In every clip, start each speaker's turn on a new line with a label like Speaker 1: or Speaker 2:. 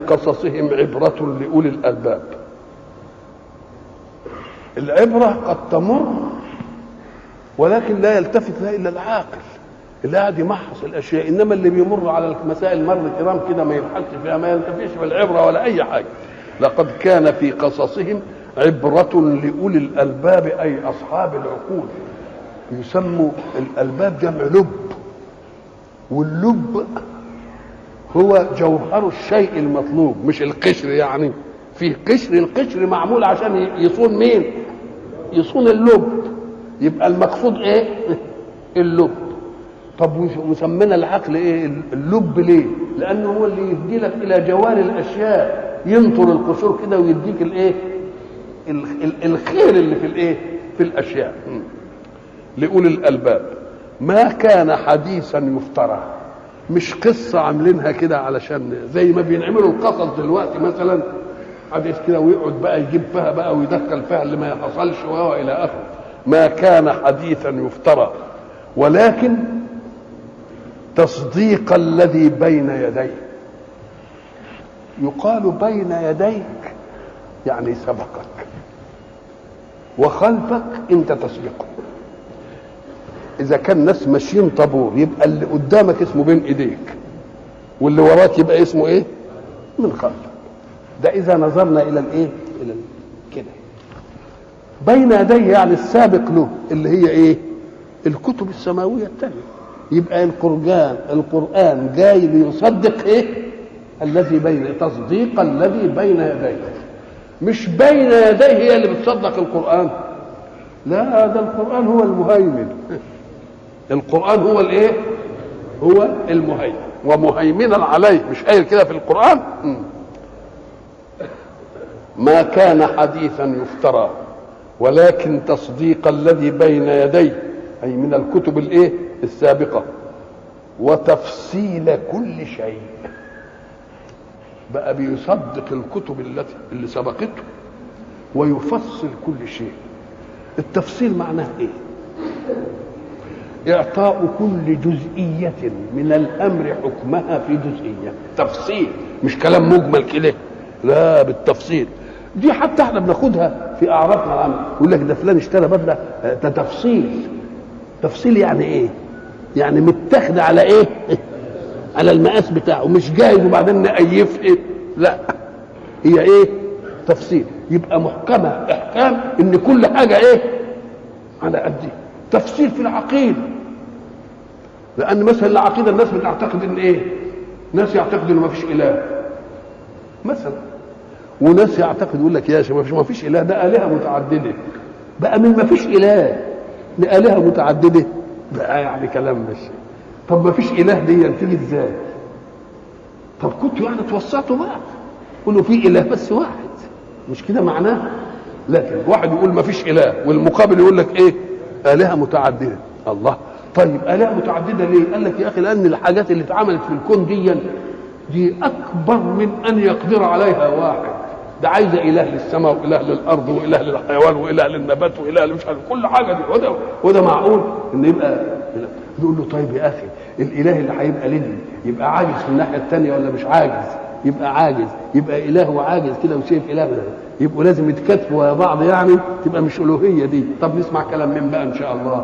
Speaker 1: قصصهم عبرة لأولي الألباب العبرة قد تمر ولكن لا يلتفت لها إلا العاقل اللي قاعد يمحص الأشياء إنما اللي بيمر على المسائل مر كرام كده ما يبحثش فيها ما يلتفتش بالعبرة ولا أي حاجة لقد كان في قصصهم عبرة لأولي الألباب أي أصحاب العقول يسموا الألباب جمع لب واللب هو جوهر الشيء المطلوب مش القشر يعني فيه قشر القشر معمول عشان يصون مين يصون اللب يبقى المقصود ايه اللب طب وسمينا العقل ايه اللب ليه لانه هو اللي يهدي لك الى جوار الاشياء ينطر القشور كده ويديك الايه الخير اللي في الايه في الاشياء لاولي الالباب ما كان حديثا يفترى مش قصه عاملينها كده علشان زي ما بينعملوا القصص دلوقتي مثلا حديث كده ويقعد بقى يجيب فيها بقى ويدخل فيها اللي ما حصلش والى اخره ما كان حديثا يفترى ولكن تصديق الذي بين يديه يقال بين يديك يعني سبقك وخلفك انت تسبقه اذا كان ناس ماشيين طابور يبقى اللي قدامك اسمه بين ايديك واللي وراك يبقى اسمه ايه من خلفك ده اذا نظرنا الى الايه الى كده بين يديه يعني السابق له اللي هي ايه الكتب السماويه الثانيه يبقى القرآن القرآن جاي ليصدق ايه الذي بين تصديق الذي بين يديه مش بين يديه هي اللي بتصدق القرآن لا ده القرآن هو المهيمن القرآن هو الايه هو المهيمن ومهيمنا عليه مش قايل كده في القرآن ما كان حديثا يفترى ولكن تصديق الذي بين يديه أي من الكتب الايه السابقة وتفصيل كل شيء بقى بيصدق الكتب التي اللي سبقته ويفصل كل شيء التفصيل معناه ايه اعطاء كل جزئيه من الامر حكمها في جزئيه تفصيل مش كلام مجمل كده لا بالتفصيل دي حتى احنا بناخدها في اعرافنا العامه يقول لك ده فلان اشترى بدله ده تفصيل تفصيل يعني ايه يعني متاخد على ايه على المقاس بتاعه مش جايز وبعدين نقيف إيه؟ لا هي ايه تفصيل يبقى محكمه احكام ان كل حاجه ايه على قد تفصيل في العقيده لان مثلا العقيده الناس بتعتقد ان ايه ناس يعتقد ان ما فيش اله مثلا وناس يعتقد يقول لك يا شيخ ما فيش اله ده الهه متعدده بقى من ما فيش اله لآلهة متعددة بقى يعني كلام مش طب ما فيش إله دي تيجي ازاي؟ طب كنتوا يعني توسطوا بقى قولوا في إله بس واحد مش كده معناه لكن واحد يقول ما فيش إله والمقابل يقول لك إيه؟ آلهة متعددة الله طيب آلهة متعددة ليه؟ قال لك يا أخي لأن الحاجات اللي اتعملت في الكون دي دي أكبر من أن يقدر عليها واحد ده عايزه اله للسماء واله للارض واله للحيوان واله للنبات واله مش عارف كل حاجه دي وده وده معقول ان يبقى نقول له طيب يا اخي الاله اللي هيبقى لدي يبقى عاجز في الناحيه الثانيه ولا مش عاجز يبقى عاجز يبقى اله وعاجز كده وشايف اله ده. يبقوا لازم يتكاتفوا يا بعض يعني تبقى مش الوهيه دي طب نسمع كلام مين بقى ان شاء الله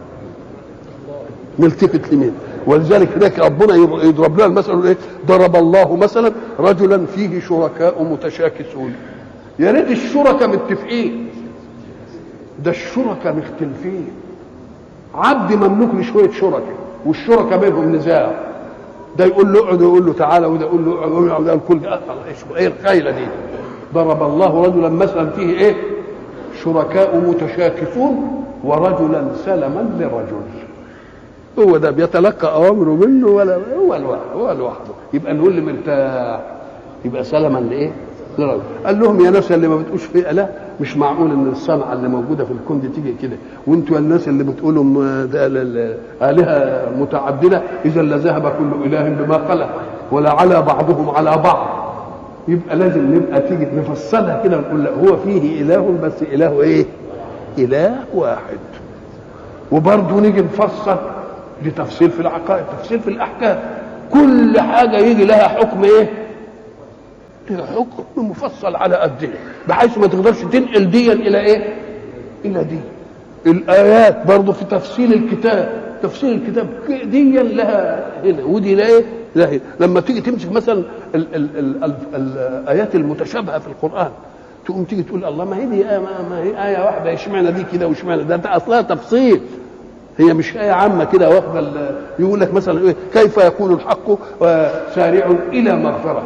Speaker 1: نلتفت لمين ولذلك هناك ربنا يضرب لنا المثل ايه ضرب الله مثلا رجلا فيه شركاء متشاكسون يا ريت الشركاء متفقين ده الشركاء مختلفين عبد مملوك لشويه شركاء والشركاء بينهم نزاع ده يقول له اقعد ويقول له تعالى وده يقول له اقعد ده الكل ايه الخيله دي ضرب الله رجلا مثلا فيه ايه شركاء متشاكسون ورجلا سلما لرجل هو ده بيتلقى اوامره منه ولا هو لوحده هو لوحده يبقى نقول له مرتاح يبقى سلما لايه؟ لرجل قال لهم يا ناس اللي ما بتقولش في اله مش معقول ان الصنعه اللي موجوده في الكون دي تيجي كده وانتوا يا الناس اللي بتقولوا ده الهه متعدده اذا لذهب كل اله بما خلق ولا على بعضهم على بعض يبقى لازم نبقى تيجي نفصلها كده ونقول لا هو فيه اله بس اله ايه؟ اله واحد وبرضه نيجي نفصل لتفصيل في العقائد تفصيل في الاحكام كل حاجه يجي لها حكم ايه يعطيها حكم مفصل على قد بحيث ما تقدرش تنقل ديا الى ايه؟ الى دي الايات برضه في تفصيل الكتاب تفصيل الكتاب ديا لها هنا ودي لا ايه؟ لا هنا لما تيجي تمسك مثلا ال ال ال ال الايات المتشابهه في القران تقوم تيجي تقول الله ما هي دي آية ما, ما هي آية واحدة اشمعنى دي كده واشمعنى ده, ده أصلها تفصيل هي مش آية عامة كده واخدة يقول لك مثلا إيه كيف يكون الحق سارعوا إلى مغفرة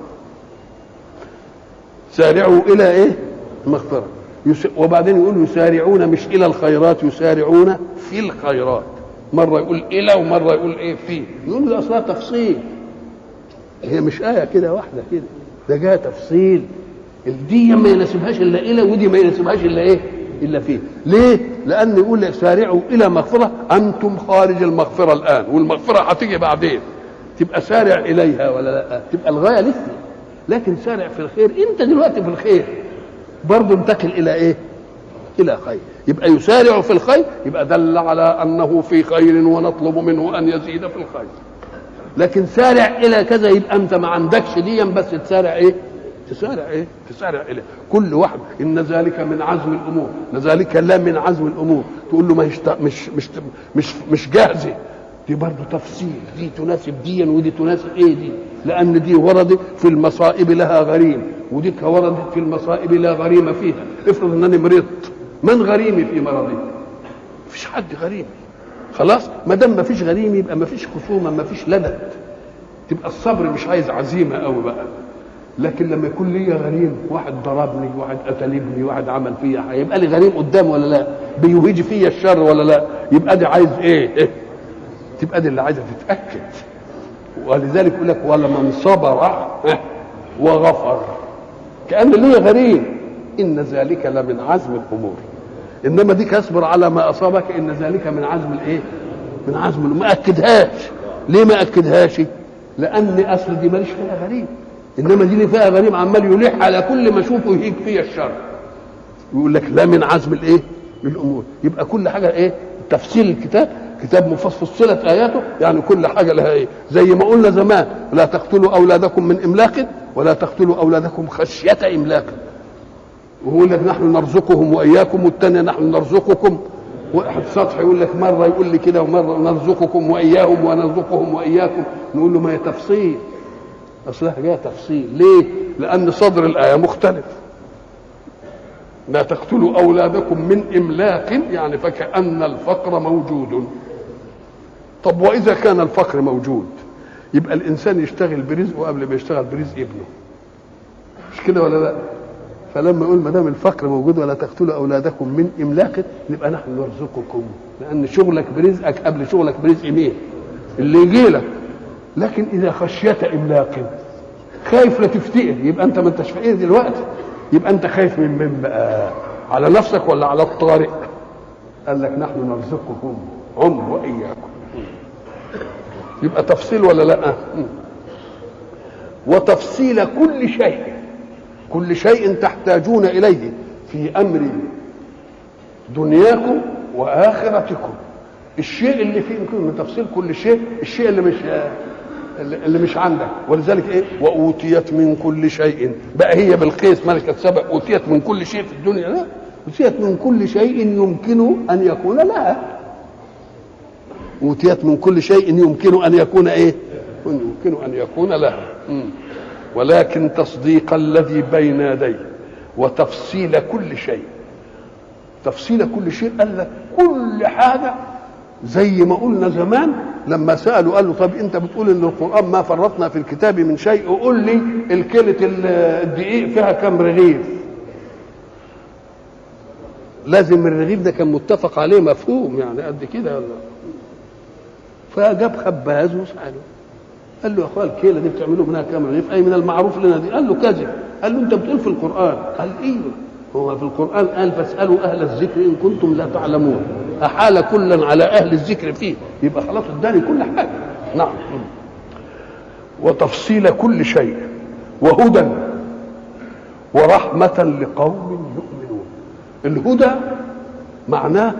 Speaker 1: سارعوا إلى إيه؟ مغفرة وبعدين يقول يسارعون مش إلى الخيرات يسارعون في الخيرات مرة يقول إلى ومرة يقول إيه في يقول ده أصلها تفصيل هي مش آية كده واحدة كده ده جاء تفصيل دي ما يناسبهاش الا الى ودي ما يناسبهاش الا ايه؟ الا فيه ليه؟ لان يقول لك سارعوا الى مغفره انتم خارج المغفره الان والمغفره هتيجي بعدين تبقى سارع اليها ولا لا؟ تبقى الغايه لسه لكن سارع في الخير انت دلوقتي في الخير برضه انتقل الى ايه؟ الى خير يبقى يسارع في الخير يبقى دل على انه في خير ونطلب منه ان يزيد في الخير لكن سارع الى كذا يبقى انت ما عندكش ديا بس تسارع ايه؟ تسارع ايه؟ تسارع اليه، كل واحد ان ذلك من عزم الامور، ان ذلك لا من عزم الامور، تقول له ما يشت... مش مش مش مش جاهزه دي برضه تفصيل، دي تناسب ديا ودي تناسب ايه دي؟ لان دي وردت في المصائب لها غريم، ودي وردت في المصائب لا غريم فيها، افرض انني مرضت، من غريمي في مرضي؟ مفيش حد غريم خلاص ما دام ما فيش غريم يبقى ما فيش خصومه ما فيش لدد تبقى الصبر مش عايز عزيمه قوي بقى لكن لما يكون لي غريم واحد ضربني واحد قتل ابني واحد عمل فيا هيبقى لي غريم قدام ولا لا بيهيج فيا الشر ولا لا يبقى دي عايز ايه, إيه؟ تبقى دي اللي عايزه تتاكد ولذلك يقول لك ولمن صبر وغفر كان لي غريم ان ذلك لمن عزم الامور انما ديك اصبر على ما اصابك ان ذلك من عزم الايه من عزم ما اكدهاش ليه ما اكدهاش لان اصل دي ماليش فيها غريب انما دي اللي فيها غريب عمال يلح على كل ما اشوفه يهيج فيها الشر يقول لك لا من عزم الايه للامور يبقى كل حاجه ايه تفصيل الكتاب كتاب مفصلت اياته يعني كل حاجه لها ايه زي ما قلنا زمان لا تقتلوا اولادكم من املاق ولا تقتلوا اولادكم خشيه املاق وهو لك نحن نرزقهم واياكم والثانيه نحن نرزقكم واحد سطح يقول لك مره يقول لي كده ومره نرزقكم واياهم ونرزقهم واياكم نقول له ما هي تفصيل اصلها جايه تفصيل ليه؟ لان صدر الايه مختلف لا تقتلوا اولادكم من املاق يعني فكان الفقر موجود طب واذا كان الفقر موجود يبقى الانسان يشتغل برزقه قبل ما يشتغل برزق ابنه مش كده ولا لا؟ فلما يقول ما دام الفقر موجود ولا تقتلوا اولادكم من املاق نبقى نحن نرزقكم لان شغلك برزقك قبل شغلك برزق مين؟ اللي يجي لك لكن اذا خشيت املاق خايف لا تفتقر يبقى انت ما انتش فقير دلوقتي يبقى انت خايف من من بقى على نفسك ولا على الطارئ قال لك نحن نرزقكم هم واياكم يبقى تفصيل ولا لا وتفصيل كل شيء كل شيء تحتاجون اليه في امر دنياكم واخرتكم الشيء اللي فيه يمكن من تفصيل كل شيء الشيء اللي مش اللي مش عندك ولذلك ايه واوتيت من كل شيء بقى هي بالقيس ملكه سبع اوتيت من كل شيء في الدنيا لا اوتيت من كل شيء يمكن ان يكون لها اوتيت من كل شيء يمكن ان يكون ايه يمكن ان يكون لها ولكن تصديق الذي بين يديه وتفصيل كل شيء تفصيل كل شيء قال لك كل حاجه زي ما قلنا زمان لما سالوا قال له طب انت بتقول ان القران ما فرطنا في الكتاب من شيء قول لي الكيلة الدقيق فيها كم رغيف لازم الرغيف ده كان متفق عليه مفهوم يعني قد كده ولا فجاب خباز وساله قال له يا اخويا الكيلة دي بتعملوا منها كم رغيف اي من المعروف لنا دي قال له كذب قال له انت بتقول في القران قال ايوه هو في القرآن قال فاسألوا أهل الذكر إن كنتم لا تعلمون أحال كلا على أهل الذكر فيه يبقى خلاص اداني كل حاجة نعم وتفصيل كل شيء وهدى ورحمة لقوم يؤمنون الهدى معناه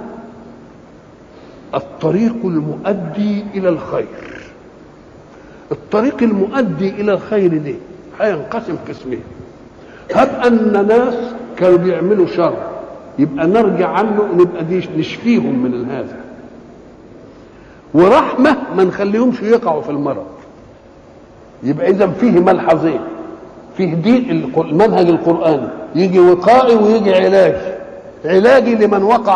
Speaker 1: الطريق المؤدي إلى الخير الطريق المؤدي إلى الخير دي هينقسم قسمين هب ان ناس كانوا بيعملوا شر يبقى نرجع عنه نبقى دي نشفيهم من هذا ورحمه ما نخليهمش يقعوا في المرض يبقى اذا فيه ملحظين فيه دين المنهج القراني يجي وقائي ويجي علاجي علاجي لمن وقع